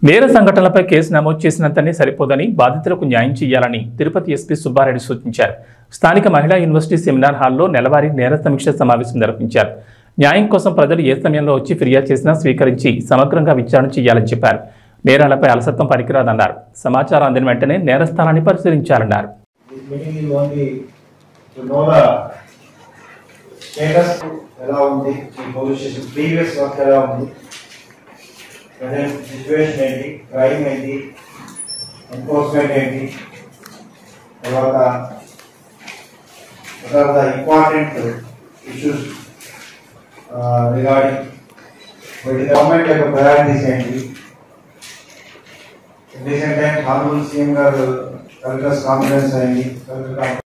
నేర సంఘటనలపై కేసు నమోదు చేసినంతనే సరిపోదని బాధితులకు న్యాయం చేయాలని తిరుపతి ఎస్పీ సుబ్బారెడ్డి సూచించారు స్థానిక మహిళా యూనివర్సిటీ సెమినార్ హాల్లో నెలవారీ నేర సమీక్ష సమావేశం నిర్వహించారు న్యాయం కోసం ప్రజలు ఏ సమయంలో వచ్చి ఫిర్యాదు చేసినా స్వీకరించి సమగ్రంగా విచారణ చేయాలని చెప్పారు నేరాలపై అలసత్వం పనికిరాదన్నారు సమాచారం అందిన వెంటనే నేరస్థానాన్ని పరిశీలించాలన్నారు This meeting is only to know the status ఎలా ఉంది ఈ పోలీస్ స్టేషన్ ప్రీవియస్ వర్క్ ఎలా ఉంది ప్రజెంట్ సిచ్యువేషన్ ఏంటి క్రైమ్ ఏంటి ఎన్ఫోర్స్మెంట్ ఏంటి తర్వాత తర్వాత ఇంపార్టెంట్ ఇష్యూస్ రిగార్డింగ్ వీటి గవర్నమెంట్ యొక్క ప్రయారిటీస్ ఏంటి రీసెంట్ టైం హానబుల్ సీఎం గారు కలెక్టర్స్ కాన్ఫరెన్స్ అయింది కలెక్టర్